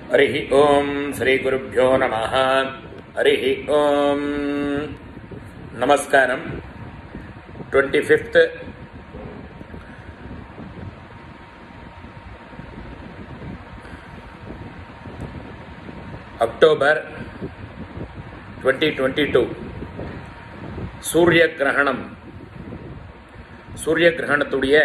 हरिः ॐ श्रीगुरुभ्यो नमः हरिः ॐ நமஸ்காரம் twenty fifth October twenty twenty two சூரிய கிரகணம் சூரிய கிரகணத்துடைய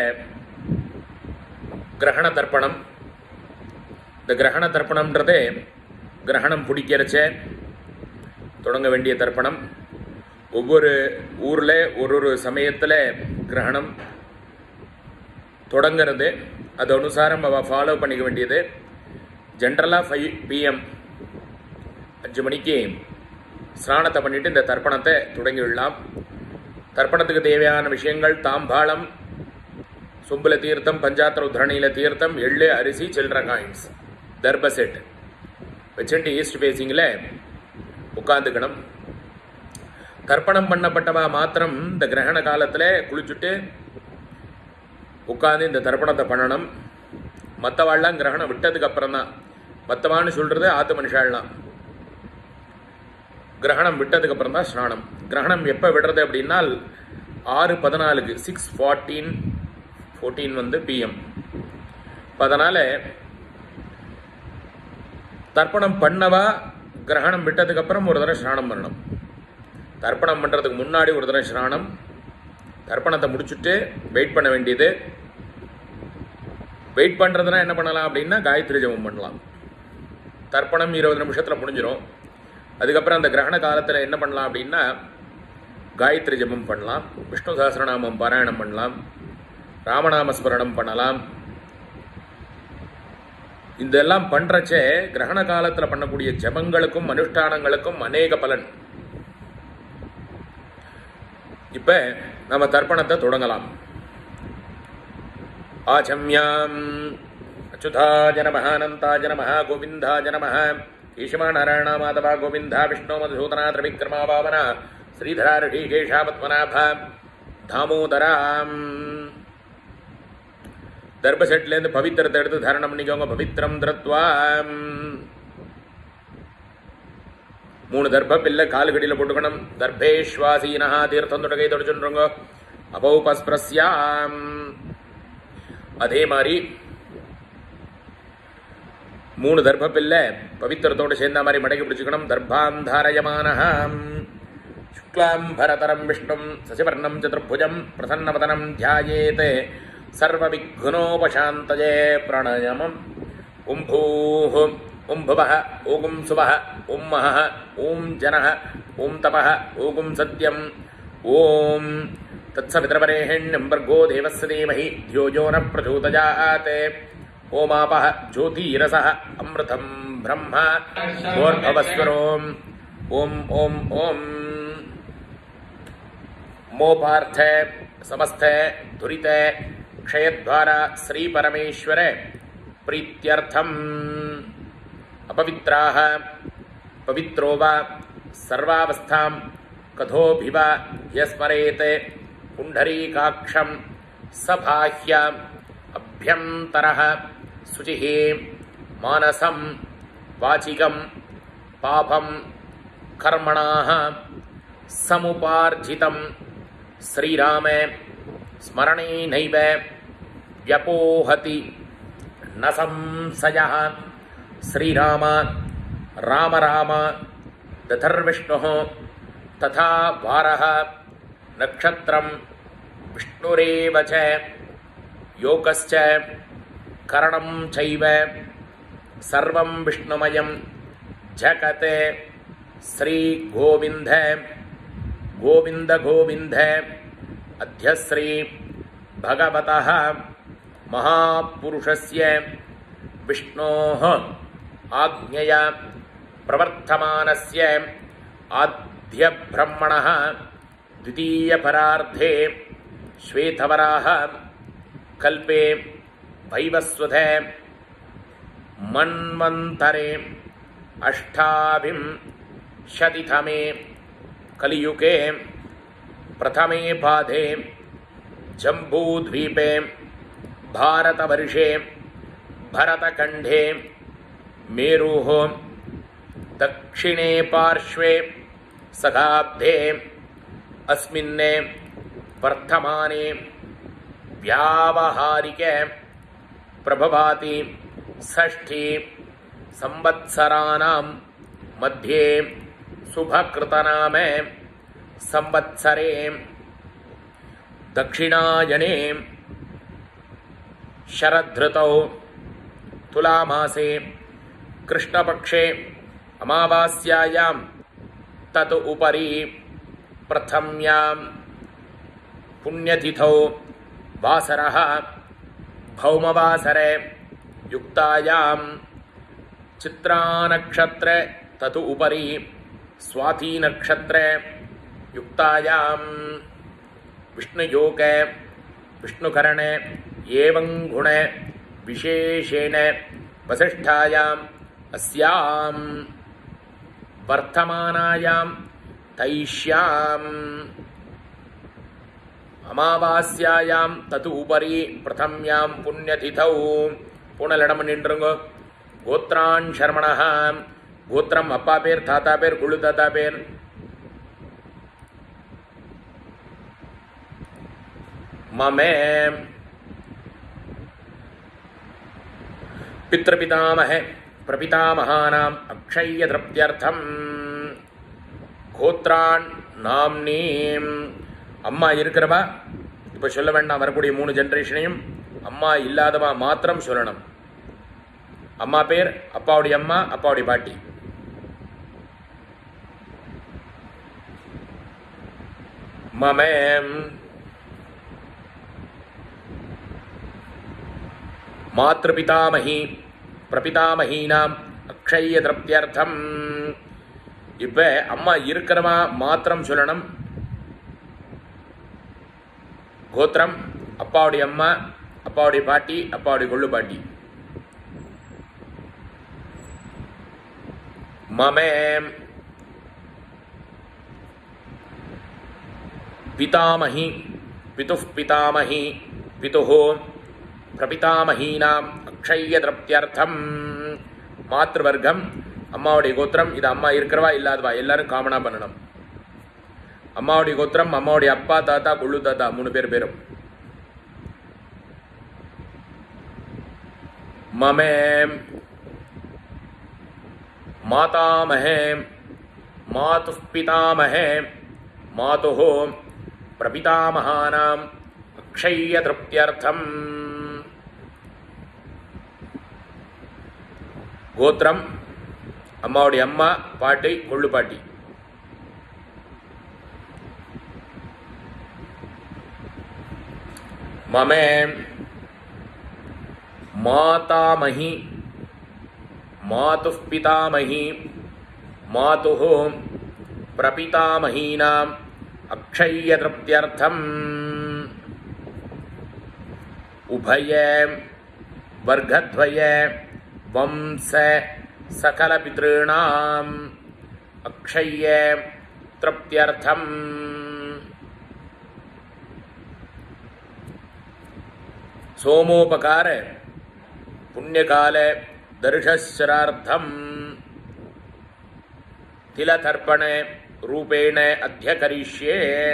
கிரகண தர்ப்பணம் இந்த கிரகண தர்ப்பணம்ன்றதே கிரகணம் பிடிக்கிறச்ச தொடங்க வேண்டிய தர்ப்பணம் ஒவ்வொரு ஊரில் ஒரு ஒரு சமயத்தில் கிரகணம் தொடங்கிறது அது அனுசாரம் அவள் ஃபாலோ பண்ணிக்க வேண்டியது ஜென்ரலாக ஃபைவ் பிஎம் அஞ்சு மணிக்கு ஸ்நானத்தை பண்ணிட்டு இந்த தர்ப்பணத்தை தொடங்கி விடலாம் தர்ப்பணத்துக்கு தேவையான விஷயங்கள் தாம்பாளம் சொம்புல தீர்த்தம் பஞ்சாத்திர உத்தரணியில் தீர்த்தம் எள்ளு அரிசி சில்லற காயின்ஸ் தர்ப செட் வச்சுட்டு ஈஸ்ட் ஃபேஸிங்கில் உட்காந்துக்கணும் தர்ப்பணம் பண்ணப்பட்டவா மாத்திரம் இந்த கிரகண காலத்தில் குளிச்சுட்டு உட்காந்து இந்த தர்ப்பணத்தை பண்ணணும் மற்றவாள்லாம் கிரகணம் விட்டதுக்கு அப்புறம் தான் மற்றவான்னு சொல்கிறது ஆத்து மனுஷாலாம் கிரகணம் விட்டதுக்கு அப்புறம் தான் ஸ்நானம் கிரகணம் எப்போ விடுறது அப்படின்னால் ஆறு பதினாலுக்கு சிக்ஸ் ஃபார்ட்டீன் ஃபோர்டீன் வந்து பிஎம் இப்போ அதனால் தர்ப்பணம் பண்ணவா கிரகணம் விட்டதுக்கு அப்புறம் ஒரு தடவை ஸ்நானம் பண்ணணும் தர்ப்பணம் பண்ணுறதுக்கு முன்னாடி ஒரு தடவை ஸ்நானம் தர்ப்பணத்தை முடிச்சுட்டு வெயிட் பண்ண வேண்டியது வெயிட் பண்ணுறதுனா என்ன பண்ணலாம் அப்படின்னா காயத்ரி ஜபம் பண்ணலாம் தர்ப்பணம் இருபது நிமிஷத்தில் முடிஞ்சிடும் அதுக்கப்புறம் அந்த கிரகண காலத்தில் என்ன பண்ணலாம் அப்படின்னா காயத்ரி ஜபம் பண்ணலாம் விஷ்ணு சஹசிரநாமம் பாராயணம் பண்ணலாம் ராமநாமஸ்மரணம் பண்ணலாம் இதெல்லாம் பண்றச்சே கிரகண காலத்தில் பண்ணக்கூடிய ஜபங்களுக்கும் அனுஷ்டானங்களுக்கும் அநேக பலன் இப்ப நம்ம தர்ப்பணத்தை தொடங்கலாம் ஆச்சம்யாம் அச்சுதாஜ நம அனந்தாஜ நம கோவிந்தாஜ நம ஈஷமா நாராயண மாதவா கோவிந்தா விஷ்ணு மதுசூதனா திரிவிக்ரமா பாவனா ஸ்ரீதரா ரிஷிகேஷா பத்மநாப தாமோதராம் தர்ப செட்லேருந்து பவித்திரத்தை எடுத்து தாரணம் பண்ணிக்கோங்க பவித்திரம் திரத்வா மூணு தர்ப பில்ல காலு கடியில் போட்டுக்கணும் தர்பேஸ்வாசீனா தீர்த்தம் தொடகை தொடச்சுருங்க அபௌபஸ்பிரஸ்யாம் அதே மாதிரி மூணு தர்ப பில்ல பவித்திரத்தோடு சேர்ந்த மாதிரி மடக்கி பிடிச்சுக்கணும் தர்பாம் தாரயமானஹாம் சுக்லாம் பரதரம் விஷ்ணும் சசிவர்ணம் சதுர்புஜம் பிரசன்னவதனம் தியாயேத் सर्वविघ्नोपशान्तये प्रणयमम् ॐ भूः ॐ भुवः ॐ सुवः ॐ महः ॐ जनः ॐ तपः ॐ सत्यम् ॐ तत्सवितरपरेहिण्यं वर्गो देवस्य धीमहि धियो यो न प्रचोदयात् ओमापः ज्योतिरसः अमृतं ब्रह्म भोर्भवस्वरोम् ॐ ॐ ॐ मोपार्थे समस्ते दुरिते क्षयद्वारा श्रीपरमेश्वर प्रीत्यर्थम् अपवित्राः पवित्रो वा सर्वावस्थां कथोभिव यस्मरेत् पुण्डरीकाक्षं सबाह्य अभ्यन्तरः शुचिः मानसं वाचिकं पापं कर्मणाः समुपार्जितं श्रीरामे स्मरणेनैव व्यपोहति न संशयः श्रीराम राम राम दधर्विष्णुः तथा वारः नक्षत्रं विष्णुरेव च योगश्च करणं चैव सर्वं विष्णुमयं जगत् श्रीगोविन्द गोविन्द गोविन्द अध्यश्री भगवतः महापुरुषस्य विष्णोः आज्ञया प्रवर्तमानस्य आद्यब्रह्मणः द्वितीयपरार्धे श्वेतवराः कल्पे वैवस्वते मन्वन्तरे अष्टाविंशतितमे कलियुगे प्रथमे पादे जम्बूद्वीपे भारतवर्षे भरतखण्डे मेरुः दक्षिणे पार्श्वे सखाब्धे अस्मिन् वर्तमाने व्यावहारिके प्रभवाति षष्ठी संवत्सराणां मध्ये शुभकृतनाम संवत्सरे दक्षिणायने शरद्धृतौ तुलामासे कृष्णपक्षे अमावास्यायां तत् उपरि प्रथम्यां पुण्यतिथौ वासरः भौमवासरे युक्तायां चित्रानक्षत्रे तत् उपरि स्वातीनक्षत्रे युक्तायां विष्णुयोगे विष्णुकरणे एवं गुणे विशेषेण वसिष्ठायाम् अस्यां वर्तमानायां तैष्याम् அமாவாஸ்யாயாம் தது உபரி பிரதம்யாம் புண்ணியதிதௌ பூனலிடம் நின்றுங்க கோத்ரான் சர்மணः கோத்திரம் அப்பா பேர் தாத்தா பேர் குழு தாத்தா பேர் மமே பித்ருபிதாமக பிரபிதாமகானாம் அக்ஷய திருப்தியர்த்தம் கோத்ரான் நாம்னீம் அம்மா இருக்கிறவா இப்போ சொல்ல வேண்டாம் வரக்கூடிய மூணு ஜென்ரேஷனையும் அம்மா இல்லாதவா மாத்திரம் சொல்லணும் அம்மா பேர் அப்பாவுடைய அம்மா அப்பாவுடைய பாட்டி மமேம் மாத்திருபிதாமகி பிரபிதாமகீனாம் அக்ஷய திருப்தியர்த்தம் இப்ப அம்மா இருக்கிறவா மாத்திரம் சொல்லணும் கோத்திரம் அப்பாவுடைய அம்மா அப்பாவுடைய பாட்டி அப்பாவுடைய கொள்ளு பாட்டி மமே பிதாமகி பிதுः பிதாமகி பிதுः பிரபிதாமகீனாம் அக்ஷய திருப்தியர்த்தம் மாத்திருவர்க்கம் அம்மாவுடைய கோத்திரம் இது அம்மா இருக்கிறவா இல்லாதவா எல்லாரும் காமனா பண்ணணும் அம்மாவுடைய கோத்திரம் அம்மாவுடைய அப்பா தாத்தா குள்ளு தாத்தா மூணு பேர் பேரும் மமே மாதாமஹே மாது பிதாமஹே மாது பிரபிதாமகானாம் அக்ஷய திருப்தியர்த்தம் கோத்திரம் அம்மாவுடைய அம்மா பாட்டி கொள்ளு பாட்டி மமே மாதாமகி மாதுः பிதாமகி மாதுः பிரபிதாமகீனாம் அக்ஷய திருப்தியர்த்தம் உபய வர்க்கத்வய வம்ச சகலபிதॄணாம் அக்ஷய திருப்தியர்த்தம் सोमोपकार पुण्यकाल दर्शश्रार्थम तिलतर्पण ரூபேண அத்தியகரிஷ்யே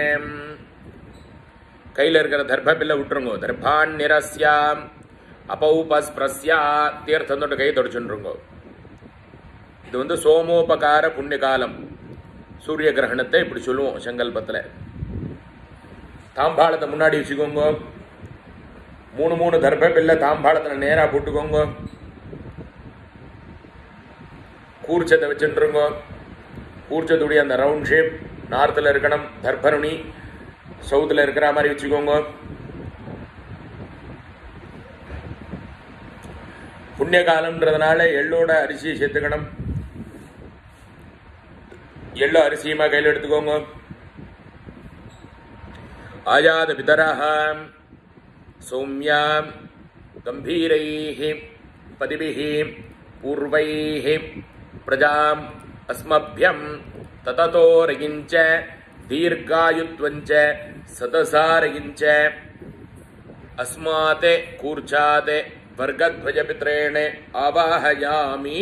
கையில் இருக்கிற தர்ப்ப பில்லை விட்டுருங்க தர்பான் நிரஸ்யா அபௌபஸ்பிரஸ்யா தீர்த்தம் தொட்டு கை தொடச்சுருங்க இது வந்து சோமோபகார புண்ணிய காலம் சூரிய கிரகணத்தை இப்படி சொல்லுவோம் சங்கல்பத்தில் தாம்பாளத்தை முன்னாடி வச்சுக்கோங்க மூணு மூணு தர்ப்ப பில்லை தாம்பாளத்தில் நேராக போட்டுக்கோங்க கூர்ச்சத்தை வச்சுருங்க கூர்ச்சத்துடைய அந்த ரவுண்ட் ஷேப் நார்த்தில் இருக்கணும் தர்பருணி சவுத்தில் இருக்கிற மாதிரி வச்சுக்கோங்க புண்ணிய காலம்ன்றதுனால எள்ளோட அரிசியை சேர்த்துக்கணும் எள்ளு அரிசியுமா கையில் எடுத்துக்கோங்க ஆயாத பிதராக सौम्यां गम्भीरैः पदिभिः पूर्वैः प्रजाम् अस्मभ्यं तततोरयिञ्च दीर्घायुत्वञ्च सदसारयिञ्च अस्मात् कूर्चात् வர்க்கத்வஜபித்ரேண ஆவாஹயாமி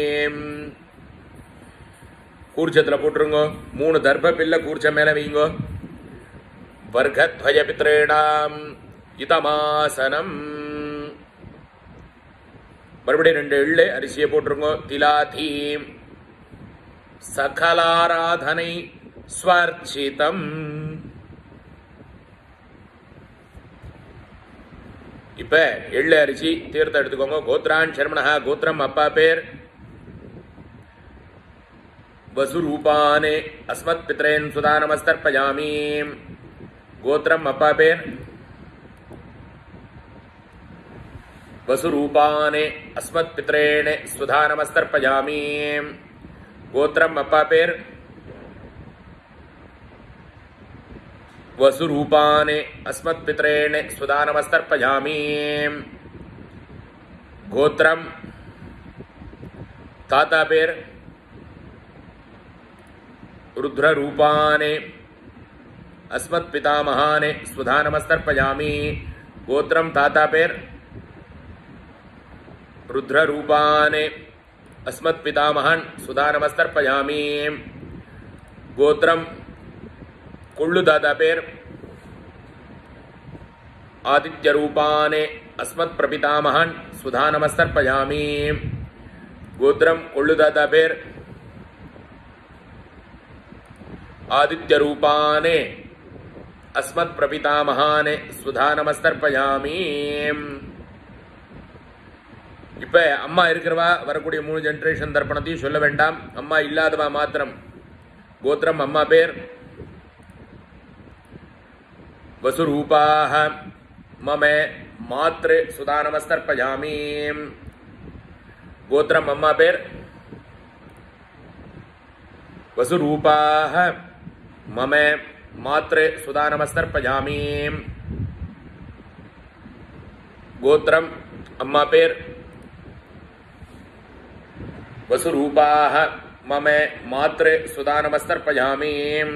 கூர்ச்சத்தில் போட்டுருங்க மூணு தர்ப பில்ல கூர்ச்ச மேல வைங்கோ வர்க்கத்வஜபித்ரேணாம் இதமாசனம் மறுபடியும் ரெண்டு எள்ளு அரிசியை போட்டுருங்க திலாதீம் சகலாராதனை ஸ்வர்ச்சிதம் இப்ப எள்ளு அரிசி தீர்த்தம் எடுத்துக்கோங்க கோத்ரான் சர்மணா கோத்திரம் அப்பா பேர் வசுரூபானே அஸ்மத் பித்ரேன் சுதானமஸ்தர்ப்பயாமி கோத்திரம் அப்பா பேர் வசுரூபானே அஸ்மத் பித்ரேண சுதானமஸ்தர்ப்பயாமி கோத்திரம் அப்பா பேர் वसुरूपाने अस्मत्पितरेण सुदानमस्तर्पयामि गोत्रम ताता पेर रुद्ररूपाने अस्मत्पितामहाने सुधानमस्तर्पयामि गोत्रम ताता पेर रुद्ररूपाने अस्मत्पितामहन् सुधानमस्तर्पयामि गोत्रम कुल्लु दादा पेर आदित्य रूपाने अस्मत् प्रपितामहन सुधा नमस्तर्पयामि गोत्रम कुल्लु दादा पेर आदित्य रूपाने अस्मत् प्रपितामहाने சுதா நமஸ்தர்ப்பயாமி இப்ப அம்மா இருக்கிறவா வரக்கூடிய மூணு ஜெனரேஷன் தர்ப்பணத்தையும் சொல்ல வேண்டாம் அம்மா இல்லாதவா மாத்திரம் கோத்திரம் அம்மா பேர் वसुरूपाः मम मातृ सुदानमस्तर्पयामि गोत्रम अम्मा पेर वसुरूपाः मम मातृ सुदानमस्तर्पयामि गोत्रम अम्मा पेर वसुरूपाः मम मातृ सुदानमस्तर्पयामि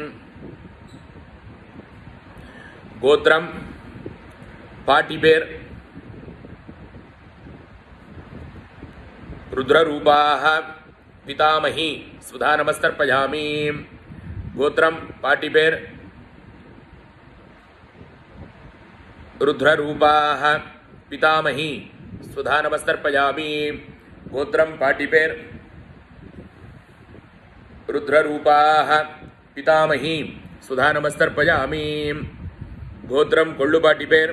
गोत्रम पाटी पेर रुद्ररूपाः पितामही सुधा नमस्तर्पयामि गोत्रम पाटी पेर रुद्ररूपाः पितामही सुधा नमस्तर्पयामि गोत्रम पाटी पेर रुद्ररूपाः पितामही सुधा नमस्तर्पयामि गोत्रम कोल्लुपाटी पेर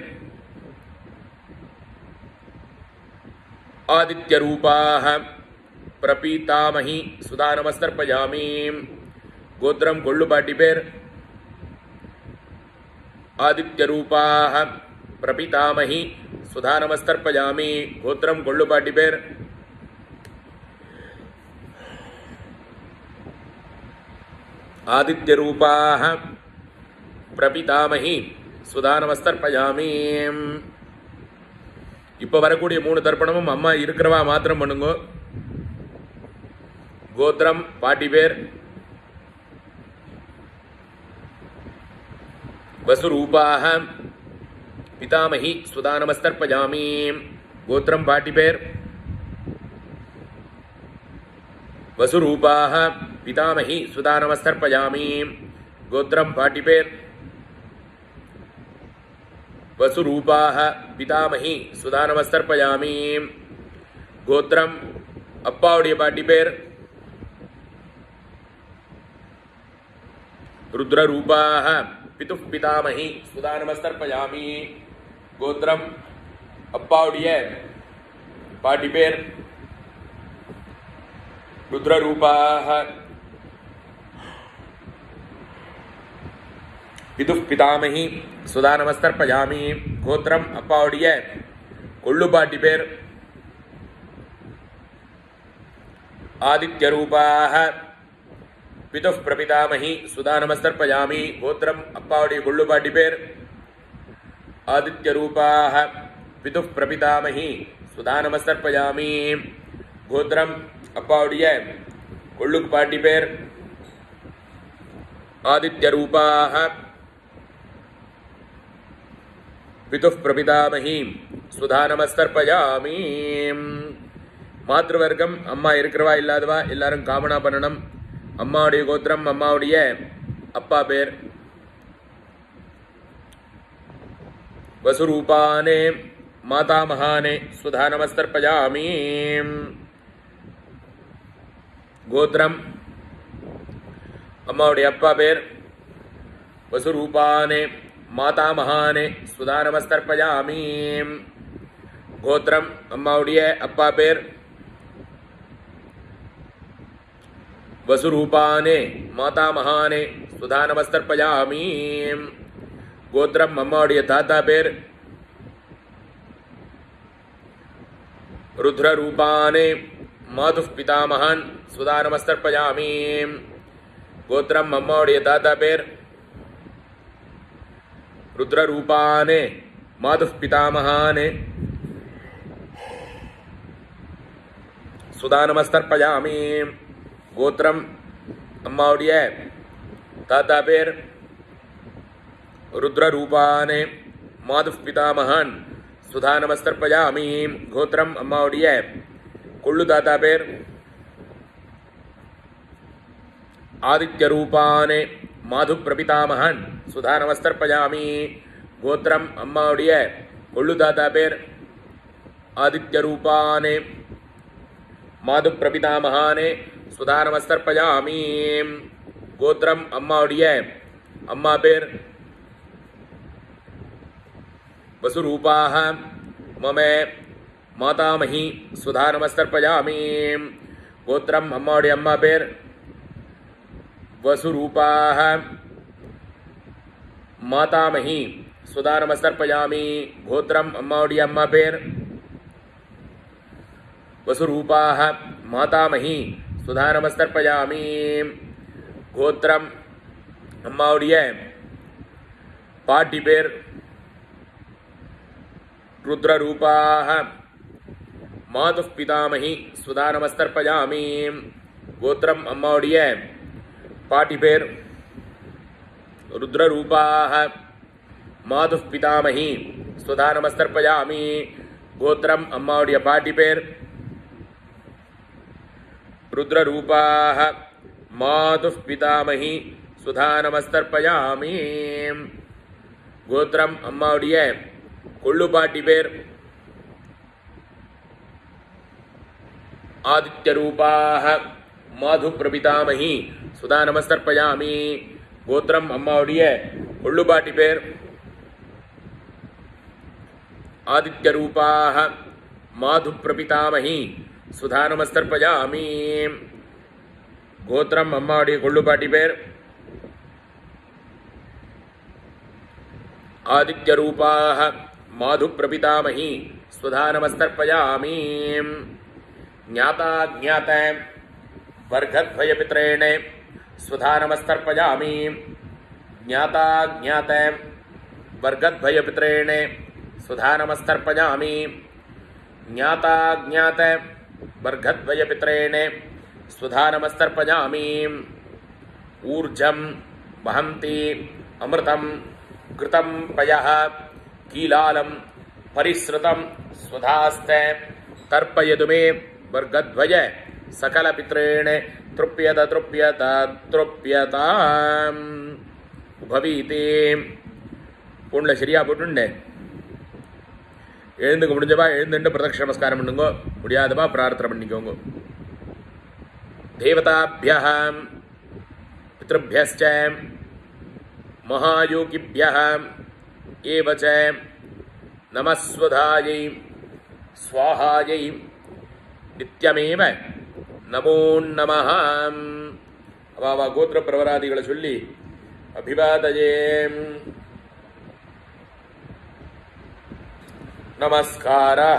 आदित्यरूपाः प्रपीतामही सुधा नमस्तर्पयामि गोत्रम कोल्लुपाटी पेर आदित्यरूपाः प्रपीतामही सुधा नमस्तर्पयामि गोत्रम कोल्लुपाटी पेर आदित्यरूपाः பிரபிதாமகி சுதானமஸ்தர்ப்பயாமி இப்போ வரக்கூடிய மூணு தர்ப்பணமும் அம்மா இருக்கிறவா மாத்திரம் பண்ணுங்க கோத்திரம் பாட்டி பேர் வசுரூபாக பிதாமகி சுதானமஸ்தர்ப்பயாமி கோத்திரம் பாட்டி பேர் வசுரூபாக பிதாமகி சுதானமஸ்தர்ப்பயாமி கோத்திரம் பாட்டி பேர் वसुरूपाः पितामही सुधानमस्तर्पयामि गोत्रम அப்பாவுடைய பாட்டி பேர் ருத்ரரூபாக பிது பிதாமகி சுதானமஸ்தர்ப்பயாமி கோத்திரம் அப்பாவுடைய பாட்டி பேர் ருத்ரரூபாக பிது பிதாமகி சுதா நமஸ்தர்ப்பயாமி கோத்திரம் அப்பாவுடைய கொள்ளுப்பாட்டி பேர் ஆதித்யரூபாக பிது பிரபிதாமகி சுதா நமஸ்தர்ப்பயாமி கோத்திரம் அப்பாவுடைய கொள்ளுப்பாட்டி பேர் ஆதித்யரூபாக பிது பிரபிதாமகி சுதா நமஸ்தர்ப்பயாமி கோத்திரம் அப்பாவுடைய கொள்ளுக்கு பாட்டி பேர் ஆதித்யரூபாக பிதுः பிரபிதாமகீம் சுதா நமஸ்தர்ப்பயாமி மாத்ருவர்க்கம் அம்மா இருக்கிறவா இல்லாதவா எல்லாரும் காமனா பண்ணணும் அம்மாவுடைய கோத்திரம் அம்மாவுடைய அப்பா பேர் வசுரூபானே மாதாமகானே சுதா நமஸ்தர்ப்பயாமி கோத்திரம் அம்மாவுடைய அப்பா பேர் வசுரூபானே மாதாமகானே சுதா நமஸ்தர்ப்பயாமி கோத்திரம் அம்மாவுடைய அப்பா பேர் வசுரூபானே மாதாமகானே சுதா நமஸ்தர்ப்பயாமி கோத்திரம் அம்மாவுடைய தாத்தா பேர் ருத்ரரூபானே மாதுः பிதாமகான் சுதா நமஸ்தர்ப்பயாமி கோத்திரம் அம்மாவுடைய தாத்தா பேர் ருத்ரரூபானே மாதுः பிதாமகானே சுதா நமஸ்தர்ப்பயாமி கோத்திரம் அம்மாவுடைய தாத்தா பேர் ருத்ரரூபானே மாதுः பிதாமகான் சுதா நமஸ்தர்ப்பயாமி கோத்திரம் அம்மாவுடைய கொள்ளு தாத்தா பேர் ஆதித்ய ரூபானே மாது பிரபிதாமகன் சுதா நமஸ்தர்ப்பயாமி கோத்திரம் அம்மாவுடைய கொள்ளு தாத்தா பேர் ஆதித்ய ரூபானே மாது பிரபிதாமகானே சுதா நமஸ்தர்ப்பயாமி கோத்திரம் அம்மாவுடைய அம்மா பேர் वसुरूपाः मम मातामही सुधा नमस्तर्पयामि गोत्रम् अम्माவுடைய அம்மா பேர் वसुरूपाः மாதாமகி சுதா நமஸ்தர்ப்பயாமி கோத்திரம் அம்மாவுடைய அம்மா பேர் வசுரூபாக மாதாமகி சுதா நமஸ்தர்ப்பயாமி கோத்திரம் அம்மாவுடைய பாட்டி பேர் रुद्ररूपाः मातुः पितामही सुधा நமஸ்தர்ப்பயாமி கோத்திரம் அம்மாவுடைய பாட்டி பேர் ருத்ரரூபாக மாதுः பிதாமகி சுதா நமஸ்தர்ப்பயாமி கோத்திரம் அம்மாவுடைய பாட்டி பேர் ருத்ரரூபாக மாதுः பிதாமகி சுதா நமஸ்தர்ப்பயாமி கோத்திரம் அம்மாவுடைய கொள்ளுப்பாட்டி பேர் ஆதித்யரூபாக மாது பிரபிதாமகி சுதா நமஸ்தர்ப்பயாமி கோத்திரம் அம்மாவுடைய கொள்ளுப்பாட்டி பேர் ஆதித்யரூபாக மாது பிரபிதாமகி சுதா நமஸ்தர்ப்பயாமி கோத்திரம் அம்மாவுடைய கொள்ளுப்பாட்டி பேர் आदित्यरूपाः माधुप्रपितामही स्वधा नमस्तर्पयामि ज्ञाता ज्ञात वर्गद्वयपित्रेण स्वधा नमस्तर्पयामि ज्ञाता ज्ञात वर्गद्वयपित्रेण स्वधा नमस्तर्पयामि ज्ञाता ज्ञात वर्गद्वयपित्रेण स्वधा नमस्तर्पयामि ऊर्जं वहन्ति अमृतं कृतं पयः कीलालं परिसृतं स्वधास्ते तर्पयतु मे वर्गद्वय सकलपित्रेण तृप्यत तृप्यत तृप्यताम् உபவீதே பொண்ணில் சரியா போட்டுண்டேன் எழுந்துக்க முடிஞ்சவா எழுந்துட்டு பிரதட்ச நமஸ்காரம் பண்ணுங்க முடியாதவா பிரார்த்தனை பண்ணிக்கோங்க தேவதாபிய பித்ருபியச்ச महायोगिभ्यः एव च नमस्वधायै स्वाहायै நித்தியமேவ நமோ நமः அவாவா கோத்திர பிரவராதிகளை சொல்லி அபிவாதயே நமஸ்காரः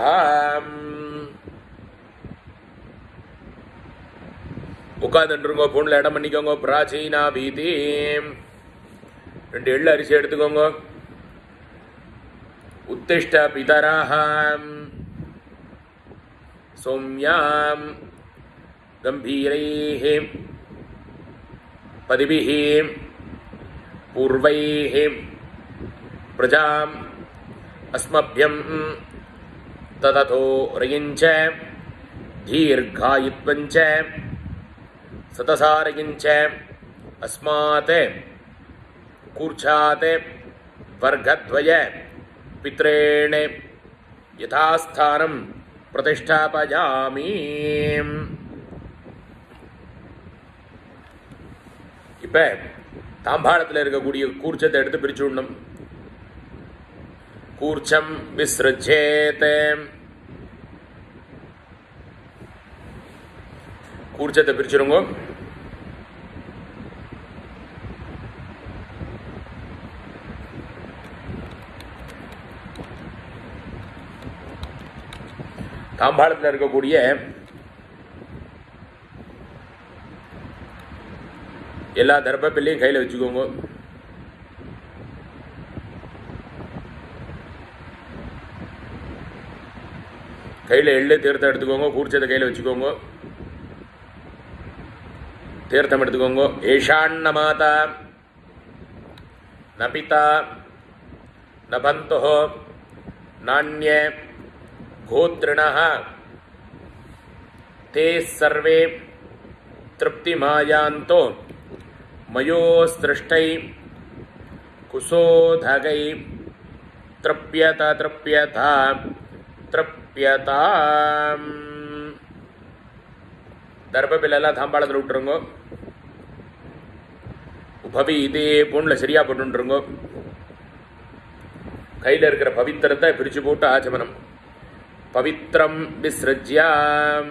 உட்காந்துருங்க பொண்ணுல இடம் பண்ணிக்கோங்க பிராச்சீனா பீதி ரெண்டு எள்ளு அரிசி எடுத்துக்கோங்க உத்திஷ்ட பிதராம் சௌமியாம் கம்பீரைः பதிபிः பூர்வைः பிரஜாம் अस्मभ्यं तदथो रयिञ्च दीर्घायुत्वञ्च सतसारयिञ्च अस्मात् कूर्चात् वर्गद्वय पित्रेण यथास्थानं प्रतिष्ठापयामि இப்போ தாம்பாளத்தில் இருக்கக்கூடிய கூர்ச்சத்தை எடுத்து பிரிச்சு விடணும் கூர்ச்சம் விசிருச்சேத் கூர்ச்சத்தை பிரிச்சிருங்க தாம்பாளத்தில் இருக்கக்கூடிய எல்லா தர்ப்பப்பிள்ளையும் கையில் வச்சுக்கோங்க கையில் எள்ளு தீர்த்தம் எடுத்துக்கோங்க கூர்ச்சத்தை கையில் வச்சுக்கோங்க தீர்த்தம் எடுத்துக்கோங்க ஏஷாண்ண மாதா ந பிதா ந பந்தோ நானிய கோத்ரிணः ते सर्वे तृप्तिमायान्तो मयोसृष्टै कुशोधगै तृप्यत तृप्यता तृप्यताम् தர்பபிலெல்லாம் தாம்பாளத்தில் விட்டுருங்க உபவி இதே பொண்ணில் சரியா போட்டுருங்க கையில் இருக்கிற பவித்திரத்தை பிரிச்சு போட்டு ஆச்சமனம் பவித்ரம் விசிருஜ்யாம்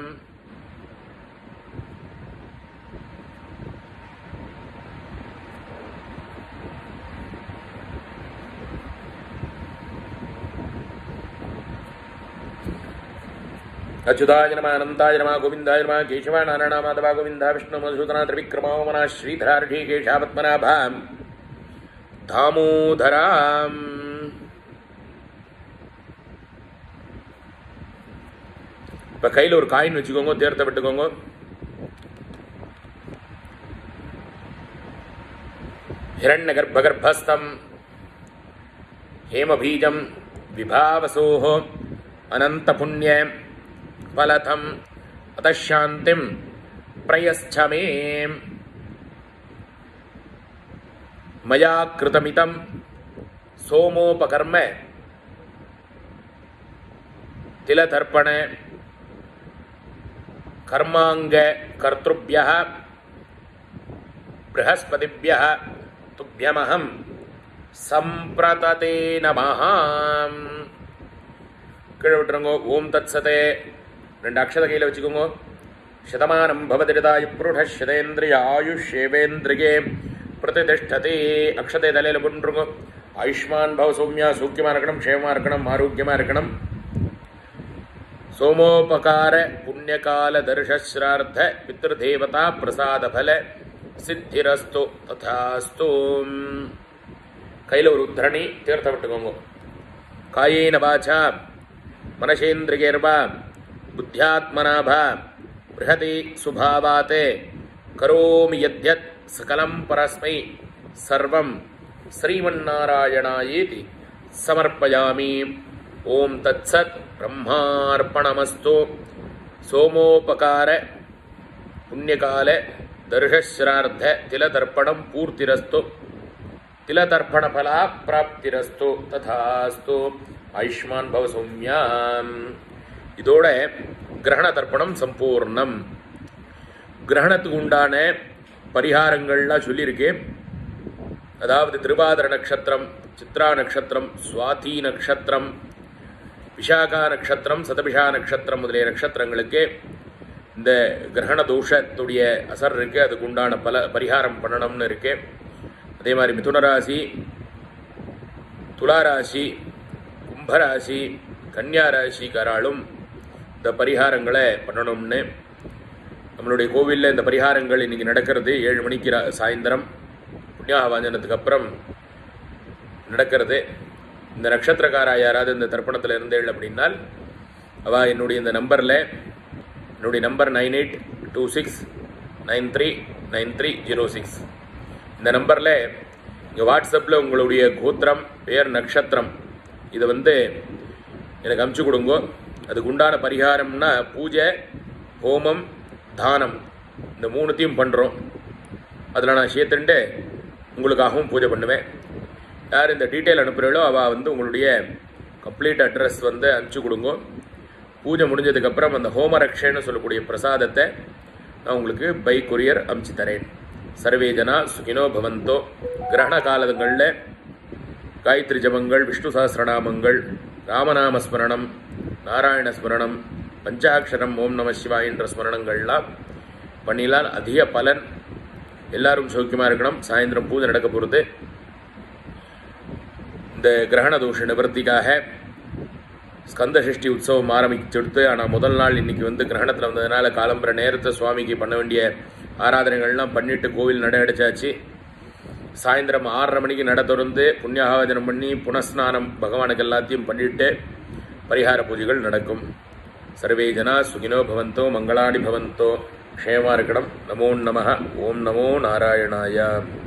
अच्युताय नमः अनन्ताय नमः गोविन्दाय नमः केशवा नारायण माधवा गोविन्दा विष्णु मधुसूदना त्रिविक्रमा मना श्रीधरार्षि केशापत्मनाभाम् दामोदराम् இப்போ கையில் ஒரு காயின் வச்சுக்கோங்க தேர்த்த விட்டுக்கோங்க हिरण्य गर्भगर्भस्थम हेमबीजम विभावसोः अनंत पुण्य फलथम अतः शांतिम प्रयश्च मे मया कृतमितं सोमोपकर्म तिलतर्पण कर्मांग कर्तृभ्यः बृहस्पतिभ्यः तुभ्यमहं सम्प्रतते नमः கீழே விட்டுருங்க ஓம் தத் சதே ரெண்டு அக்ஷத கையில் வச்சுக்கோங்க சதமானம் பவதிரதாயு புருட சதேந்திரிய ஆயுஷேவேந்திரியே பிரதிதிஷ்டதே அக்ஷதை தலையில் போட்டுருங்க ஆயுஷ்மான் பவ சௌமியா சூக்கியமாக இருக்கணும் க்ஷேமமாக இருக்கணும் ஆரோக்கியமாக இருக்கணும் சோமோபகார புண்ணியகால தர்ஷஸ்ரார்த்த பித்ருதேவதா பிரசாத பல சித்திரஸ்து ததாஸ்து கையில் ஒரு உத்தரணி தீர்த்த விட்டுக்கோங்க காயேன வாச்சா மனசேந்திரியர்வா புத்தியாத்மனாபா பிருஹதி சுபாவாத் கரோமி யத்யத் சகலம் பரஸ்மை சர்வம் ஸ்ரீமன்னாராயணாயேதி சமர்ப்பயாமி ஓம் தத்சத் பிரம்மார்ப்பணமஸ்து சோமோபகார புண்ணியகால தர்ஷஸ்ரார்த்த திலதர்ப்பணம் பூர்த்திரஸ்து திலதர்ப்பணபலா பிராப்திரஸ்து ததாஸ்து ஆயுஷ்மான் பவ சௌமியாம் இதோட கிரகண தர்ப்பணம் சம்பூர்ணம் கிரகணத்துக்கு உண்டான பரிகாரங்கள்லாம் சொல்லியிருக்கேன் அதாவது திருவாதிர நட்சத்திரம் சித்ரா நட்சத்திரம் சுவாதி நட்சத்திரம் விஷாகா நட்சத்திரம் சதபிஷா நட்சத்திரம் முதலிய நட்சத்திரங்களுக்கு இந்த கிரகண தோஷத்துடைய அசர் இருக்கு அதுக்கு உண்டான பல பரிகாரம் பண்ணணும்னு இருக்கு அதே மாதிரி மிதுன ராசி துலா ராசி கும்பராசி கன்னியா ராசிக்காராலும் இந்த பரிகாரங்களை பண்ணணும்னு நம்மளுடைய கோவிலில் இந்த பரிகாரங்கள் இன்னைக்கு நடக்கிறது ஏழு மணிக்கு ரா- சாயந்தரம் புண்ணியாவாஞ்சனத்துக்கு அப்புறம் நடக்கிறது இந்த நட்சத்திரக்காரா யாராவது இந்த தர்ப்பணத்தில் இருந்தேள் அப்படின்னால் அவ என்னுடைய இந்த நம்பரில் என்னுடைய number nine eight two six nine three nine three zero six இந்த நம்பரில் இங்கே வாட்ஸ்அப்பில் உங்களுடைய கோத்திரம் பேர் நட்சத்திரம் இதை வந்து எனக்கு அமுச்சு கொடுங்கோ அதுக்கு உண்டான பரிகாரம்னா பூஜை ஹோமம் தானம் இந்த மூணுத்தையும் பண்ணுறோம் அதில் நான் சேர்த்துட்டு உங்களுக்காகவும் பூஜை பண்ணுவேன் யார் இந்த டீட்டெயில் அனுப்புகிறீங்களோ அவள் வந்து உங்களுடைய கம்ப்ளீட் அட்ரஸ் வந்து அனுப்பிச்சு கொடுங்க பூஜை முடிஞ்சதுக்கப்புறம் அந்த ஹோமரக்ஷன்னு சொல்லக்கூடிய பிரசாதத்தை நான் உங்களுக்கு பை கொரியர் அனுப்பிச்சு தரேன் சர்வே ஜனா சுகினோ பவந்தோ கிரகண காலங்களில் காயத்ரி ஜபங்கள் விஷ்ணு சஹஸ்ரநாமங்கள் ராமநாம ஸ்மரணம் நாராயண ஸ்மரணம் பஞ்சாட்சரம் ஓம் நம சிவாய் என்ற ஸ்மரணங்கள்லாம் பண்ணினால் அதிக பலன் எல்லாரும் சௌக்கியமாக இருக்கணும் சாயந்தரம் பூஜை நடக்க போகிறது இந்த கிரகண தோஷ நிவர்த்திக்காக ஸ்கந்த சஷ்டி உற்சவம் ஆரம்பிச்சுடுத்து ஆனால் முதல் நாள் இன்னைக்கு வந்து கிரகணத்தில் வந்ததுனால காலம்பர நேரத்தை சுவாமிக்கு பண்ண வேண்டிய ஆராதனைகள்லாம் பண்ணிட்டு கோவில் நட அடிச்சாச்சு சாயந்தரம் ஆறரை மணிக்கு நட திறந்து புண்ணியாகாவஜனம் பண்ணி புனஸ்நானம் பகவானுக்கு எல்லாத்தையும் பண்ணிட்டு பரிகார பூஜைகள் நடக்கும் சர்வே ஜனா சுகினோ பவந்தோ மங்களாணி பவந்தோ க்ஷேமா இருக்கணும் நமோ நம ஓம் நமோ நாராயணாய